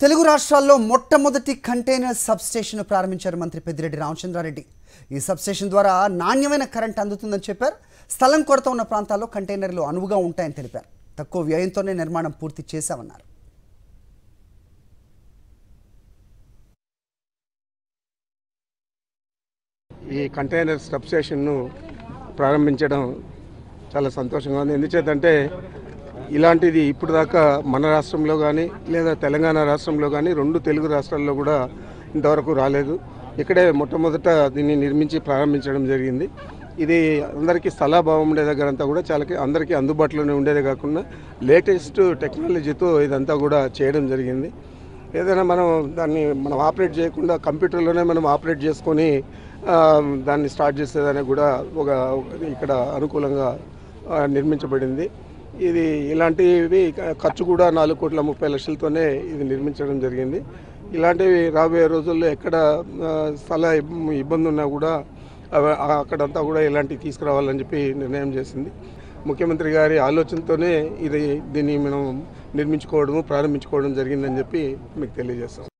తెలుగు రాష్ట్రాల్లో మొట్టమొదటి container substation ప్రారంభించారు మంత్రి పెద్దిరెడ్డి రామచంద్రారెడ్డి ఈ సబ్స్టేషన్ ద్వారా నాణ్యమైన కరెంట్ అందుతుందని చెప్పారు స్థలం కొరత ఉన్న ప్రాంతాల్లో కంటైనర్లు అనువుగా ఉంటాయని తెలిపారు తక్కువ వ్యయంతోనే నిర్మాణం పూర్తి చేశామన్నారు ఈ కంటైనర్ సబ్ స్టేషన్ను ప్రారంభించడం చాలా సంతోషంగా ఉంది ఎందుచేతంటే ఇలాంటిది ఇప్పుడు దాకా మన రాష్ట్రంలో కానీ లేదా తెలంగాణ రాష్ట్రంలో కానీ రెండు తెలుగు రాష్ట్రాల్లో కూడా ఇంతవరకు రాలేదు ఇక్కడే మొట్టమొదట దీన్ని నిర్మించి ప్రారంభించడం జరిగింది ఇది అందరికీ స్థలాభావం ఉండే దగ్గర అంతా కూడా చాలా అందరికీ అందుబాటులోనే ఉండేదే కాకుండా లేటెస్ట్ టెక్నాలజీతో ఇదంతా కూడా చేయడం జరిగింది ఏదైనా మనం దాన్ని మనం ఆపరేట్ చేయకుండా కంప్యూటర్లోనే మనం ఆపరేట్ చేసుకొని ఆ, దాన్ని స్టార్ట్ చేసేదానికి కూడా ఒక ఇక్కడ అనుకూలంగా ఆ, నిర్మించబడింది ఇది ఇలాంటివి ఖర్చు కూడా నాలుగు కోట్ల ముప్పై లక్షలతోనే ఇది నిర్మించడం జరిగింది ఇలాంటివి రాబోయే రోజుల్లో ఎక్కడ ఆ, స్థల ఇబ్- ఇబ్బంది ఉన్నా కూడా అవ- అక్కడంతా కూడా ఇలాంటివి తీసుకురావాలని చెప్పి నిర్ణయం చేసింది ముఖ్యమంత్రి గారి ఆలోచనతోనే ఇది దీన్ని మనం నిర్మించుకోవడము ప్రారంభించుకోవడం జరిగిందని చెప్పి మీకు తెలియజేస్తాం